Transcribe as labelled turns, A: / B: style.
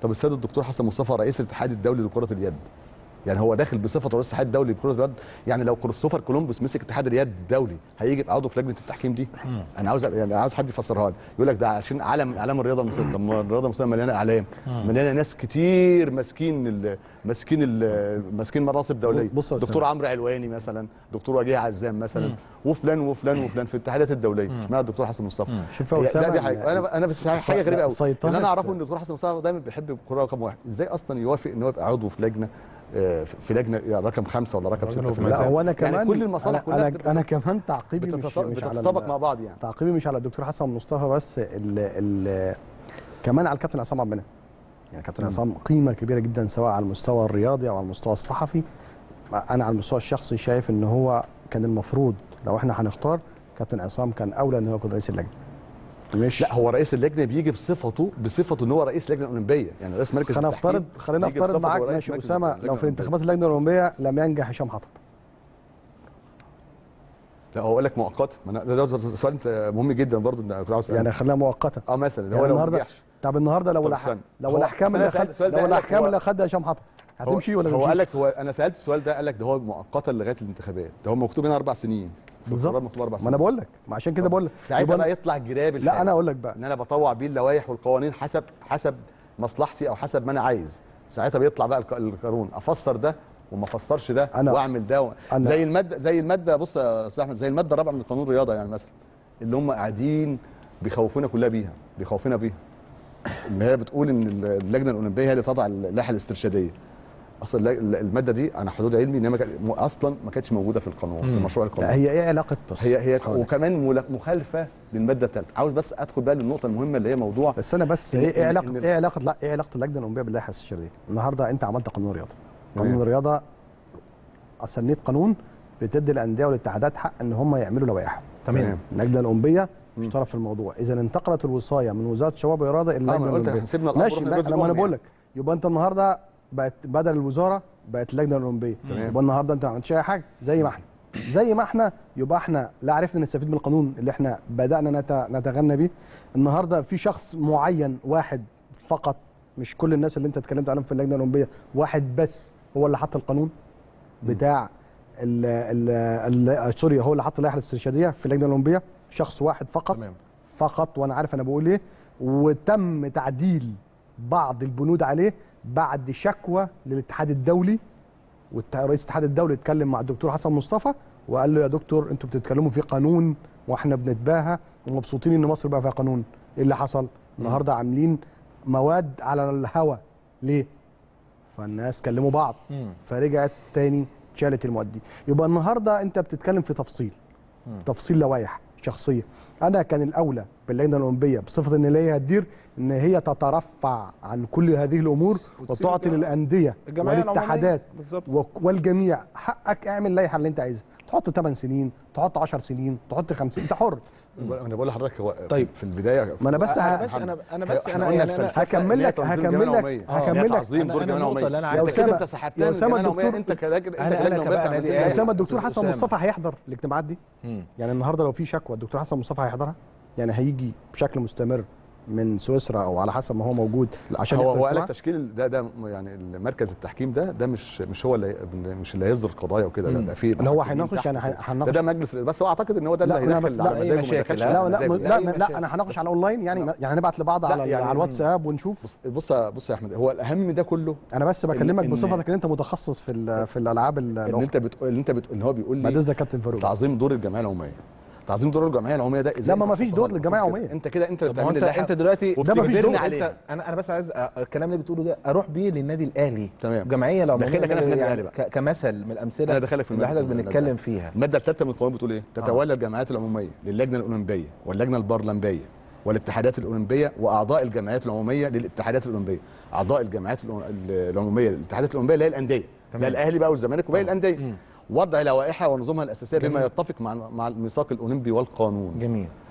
A: طب السيد الدكتور حسن مصطفى رئيس الاتحاد الدولي لكره اليد يعني هو داخل بصفته رئيس الاتحاد الدولي لكره اليد يعني لو كريستوفر كولومبوس مسك اتحاد اليد الدولي هيجي يبقى عضو في لجنه التحكيم دي انا عاوز يعني عاوز حد يفسرها لي يقول لك ده عشان علم من اعلام الرياضه المصريه طب ما الرياضه المصريه مليانه اعلام مليانه ناس كتير ماسكين ال- ماسكين ال- ماسكين مناصب دوليه
B: بص يا
A: دكتور عمرو علواني مثلا دكتور وجيه عزام مثلا وفلان وفلان وفلان في الاتحادات الدوليه اشمعنى الدكتور حسن مصطفى
B: شوف يا
A: هي-
B: أسامة،
A: لا دي حاجه انا انا بس حاجه غريبه قوي
B: سيطرة-
A: اللي انا اعرفه ان الدكتور حسن مصطفى دايما بيحب الكره رقم واحد ازاي اصلا يوافق ان هو يبقى عضو في لجنه آه، في لجنه يعني رقم خمسه ولا رقم سته في
B: لا
A: اللجنة؟
B: هو انا كمان
A: يعني كل المصالح
B: أنا-
A: كلها
B: انا,
A: بتبقى-
B: أنا كمان تعقيبي مش
A: بتتط-
B: مش على
A: بتتطابق
B: ال-
A: مع بعض يعني
B: تعقيبي مش على الدكتور حسن مصطفى بس ال ال كمان على الكابتن عصام عبد المنعم يعني كابتن عصام قيمه كبيره جدا سواء على المستوى الرياضي او على المستوى الصحفي انا على المستوى الشخصي شايف ان هو كان المفروض لو احنا هنختار كابتن عصام كان اولى ان هو يكون رئيس اللجنه مش
A: لا هو رئيس اللجنه بيجي بصفته بصفته ان هو رئيس اللجنه الاولمبيه يعني رئيس مركز
B: خلينا
A: التحكيم
B: نفترض خلينا
A: بيجي
B: نفترض
A: بصفته
B: معاك
A: رئيس
B: ماشي
A: مركز
B: اسامه
A: اللجنة
B: لو في
A: الأولمبية.
B: انتخابات اللجنه الاولمبيه لم ينجح هشام حطب
A: لا هو قال لك مؤقتا ما أنا- ده ده سؤال انت مهم جدا برضه إن كنت عاوز أسأله.
B: يعني خلينا مؤقتا
A: اه مثلا
B: يعني
A: هو لو ما
B: النهارده
A: نجحش
B: طب النهارده لو
A: طب
B: الأح-
A: استنى.
B: لو
A: هو-
B: الاحكام
A: أصل
B: اللي
A: أنا سألت
B: خد
A: السؤال ده
B: لو
A: قال لك
B: الاحكام
A: هو-
B: اللي خدها هشام حطب هتمشي ولا
A: هو قال
B: تمشي
A: لك هو انا سالت السؤال ده قال لك ده هو مؤقتا لغايه الانتخابات ده هو مكتوب هنا اربع سنين في
B: بالظبط
A: القرار مكتوب اربع
B: ما
A: سنين
B: انا بقول لك ما عشان كده بقول لك
A: ساعتها
B: يبقى
A: بقى يطلع جراب
B: لا انا اقول لك بقى
A: ان انا بطوع بيه اللوائح والقوانين حسب حسب مصلحتي او حسب ما انا عايز ساعتها بيطلع بقى الق- القانون افسر ده وما افسرش ده
B: أنا-
A: واعمل ده و...
B: أنا-
A: زي الماده زي الماده بص يا استاذ احمد زي الماده الرابعه من قانون الرياضه يعني مثلا اللي هم قاعدين بيخوفونا كلها بيها بيخوفونا بيها ان هي بتقول ان اللجنه الاولمبيه هي اللي تضع اللائحه الاسترشاديه اصلا الل- الماده دي انا حدود علمي ان هي ما كان- اصلا ما كانتش موجوده في القانون في مشروع
B: لا
A: القانون
B: هي ايه علاقه بس
A: هي هي
B: هقول لك.
A: وكمان مل- مخالفه للماده الثالثه عاوز بس ادخل بقى للنقطه المهمه اللي هي موضوع
B: بس انا بس
A: إن-
B: ايه
A: إن-
B: ايه علاقه
A: إن-
B: ايه علاقه لا ايه علاقه اللجنه الاولمبيه باللائحه الاستشاريه النهارده انت عملت قانون رياضه قانون
A: تمام.
B: الرياضه سنيت قانون بتدي الانديه والاتحادات حق ان هم يعملوا لوائح
C: تمام
B: اللجنه الاولمبيه مش طرف في الموضوع اذا انتقلت الوصايه من وزاره الشباب والرياضه الى
A: ما
B: اللجنه
A: أنا قلت
B: الاولمبيه
A: سيبنا الأمر
B: ماشي
A: ونروح
B: بقى
A: للجزء
B: لما انا
A: الأولمبي
B: بقول لك يبقى انت النهارده بقت بدل الوزاره بقت اللجنه الاولمبيه
A: تمام.
B: يبقى النهارده انت ما عملتش اي حاجه زي ما احنا زي ما احنا يبقى احنا لا عرفنا نستفيد من القانون اللي احنا بدانا نت- نتغنى بيه النهارده في شخص معين واحد فقط مش كل الناس اللي انت اتكلمت عنهم في اللجنه الاولمبيه واحد بس هو اللي حط القانون بتاع ال ال ال سوري هو اللي حط اللائحه الاسترشاديه في اللجنه الاولمبيه شخص واحد فقط
C: تمام
B: فقط وانا عارف انا بقول ايه وتم تعديل بعض البنود عليه بعد شكوى للاتحاد الدولي ورئيس الاتحاد الدولي اتكلم مع الدكتور حسن مصطفى وقال له يا دكتور انتوا بتتكلموا في قانون واحنا بنتباهى ومبسوطين ان مصر بقى فيها قانون ايه اللي حصل النهارده عاملين مواد على الهوا ليه فالناس كلموا بعض
C: مم.
B: فرجعت تاني شالت المواد دي يبقى النهارده انت بتتكلم في تفصيل تفصيل لوائح شخصيه انا كان الاولى باللجنه الاولمبيه بصفه ان هي هتدير ان هي تترفع عن كل هذه الامور
C: وتسيب
B: وتعطي
C: الجماعة-
B: للانديه
C: الجمعيه
B: والاتحادات
C: العمومية. بالظبط
B: وك- والجميع حقك اعمل اللائحه اللي انت عايزها تحط 8 سنين تحط 10 سنين تحط 50 انت حر
A: انا بقول لحضرتك هو في-
C: طيب.
A: في البدايه
B: ما أنا بس
C: انا
B: ه-
C: بس انا انا بس
A: إحنا
C: انا
A: قلنا
C: يعني انا
A: الفلسفة
B: هكمل
A: اللي هي
B: لك-
A: تنظيم
B: هكمل
A: الجمعية
B: لك-
A: العمومية.
B: هكمل
A: اللي هي
B: لك.
A: تعظيم
C: أنا-
A: دور
C: أنا
A: الجمعيه
C: النقطة اللي أنا
A: العموميه
C: عايز
A: انت كده
B: أسامة-
A: انت
B: يا
A: سحبتني
B: أسامة
A: الجمعيه العموميه
B: الدكتور-
A: انت كراجل انت
C: أنا- أنا
A: كلجنه
C: كبقى
A: عموميه
C: نادي
A: تعمل
C: أهلي.
B: اسامه
C: أستاذ
B: الدكتور حسن
C: أسامة.
B: مصطفى هيحضر الاجتماعات دي
C: مم.
B: يعني النهارده لو في شكوى الدكتور حسن مصطفى هيحضرها يعني هيجي بشكل مستمر من سويسرا او على حسب ما هو موجود عشان
A: هو
B: يحضر
A: هو قال لك
B: الاجتماع؟
A: تشكيل ده ده يعني مركز التحكيم ده ده مش مش هو اللي مش اللي هيصدر قضايا وكده لا ده في
B: اللي هو
A: محكمين
B: هيناقش
A: تحت
B: يعني
A: وكده.
B: هن- هنناقش
A: ده ده مجلس بس هو اعتقد ان هو ده اللي
B: لا، أنا بس-
A: هيدخل
B: لا،
A: على
C: أي
A: مزاجه وما
C: مشاكل.
A: يدخلش
C: لا،
A: على
B: لا لا
A: مزاجه.
B: لا,
C: أي
B: لا,
C: مشاكل.
B: لا انا هناقش
A: بس-
B: على اونلاين يعني
A: لا.
B: يعني نبعت لبعض
A: لا،
B: على
A: يعني
B: على الواتساب ونشوف
A: بص بص بص يا احمد هو الاهم من ده كله
B: انا بس بكلمك
A: إن-
B: بصفتك ان انت متخصص في ال- في الالعاب ال-
A: ان
B: الاخرى
A: انت بتقول ان انت بتقول ان هو بيقول
B: بعد
A: لي
B: اذنك يا كابتن فاروق
A: تعظيم دور الجمعيه العموميه تعظيم دور الجمعيه العموميه ده ازاي
B: لا، ما
A: أنت
B: فيش
A: تحطها
B: دور
A: المفروض
B: للجمعية
A: كده؟
B: العمومية.
A: انت كده انت اللي
C: طب ما هو
A: بتعمل
C: انت
A: اللائحه
C: انت دلوقتي
B: ده مفيش
C: بتجبرني
B: دور.
C: عليه انا انا بس عايز أ- الكلام اللي بتقوله ده اروح بيه للنادي الاهلي
A: تمام.
C: جمعيه لو
A: داخلك أنا في النادي الأهلي بقى.
C: ك- كمثل من الامثله
A: انا داخلك في
C: اللي
A: المادة
C: حضرتك
A: في
C: بنتكلم
A: المادة.
C: فيها
A: الماده الثالثه من القانون بتقول ايه؟ تتولى الجمعيات العموميه للجنه الاولمبيه واللجنه البرلمبيه والاتحادات الاولمبيه واعضاء الجمعيات العموميه للاتحادات الاولمبيه اعضاء الجمعيات الأو- العموميه للاتحادات الاولمبيه اللي هي الانديه لا الاهلي بقى والزمالك وباقي الانديه وضع لوائحها ونظامها الاساسيه بما
C: جميل.
A: يتفق مع مع الميثاق الاولمبي والقانون
C: جميل